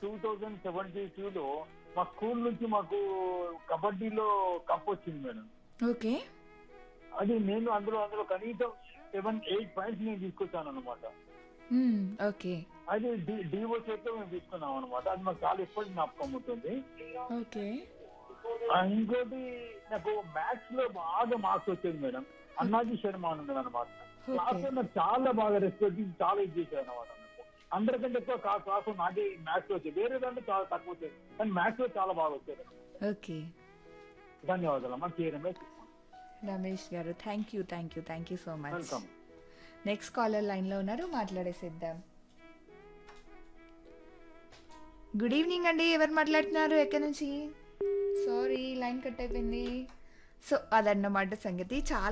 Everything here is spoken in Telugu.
టూ థౌజండ్ సెవెంటీ టూలో మా స్కూల్ నుంచి మాకు కబడ్డీలో కప్ వచ్చింది మేడం ఓకే అది నేను అందులో అందులో కనీసం సెవెన్ ఎయిట్ పాయింట్స్ నేను తీసుకొచ్చాను అనమాట మ్మ్, ఓకే అది డివో చేతితో మేము తీసుకున్నాం అనమాట అది మాకు చాలా ఇప్పటికి జ్ఞాపకం ఉంటుంది ఓకే ఆ, ఇంకోటి నాకు మ్యాథ్స్ లో బాగా మార్క్స్ వచ్చేది మేడం అన్నాజీ శర్మ అని ఉన్నాడు అనమాట క్లాస్ లో నాకు చాలా బాగా రెస్పెక్ట్ చాలా ఇది చేశాడు అనమాట అందరికంటే ఎక్కువ క్లాస్ క్లాస్ నాకే మ్యాథ్స్ లో వచ్చేది వేరే దాంట్లో చాలా తక్కువ వచ్చేది కానీ మ్యాథ్స్ లో చాలా బాగా వచ్చేది ఓకే ధన్యవాదాలు అమ్మా కే Ramesh Ramesh garu thank you thank you thank you so much welcome next caller లైన్లో ఉన్నారు మాట్లాడేసిద్దాం గుడ్ ఈవినింగ్ అండి ఎవరు మాట్లాడుతున్నారు ఎక్కడి నుంచి సారీ లైన్ కట్ అయిపోయింది సో అదన్నమాట సంగతి చాలా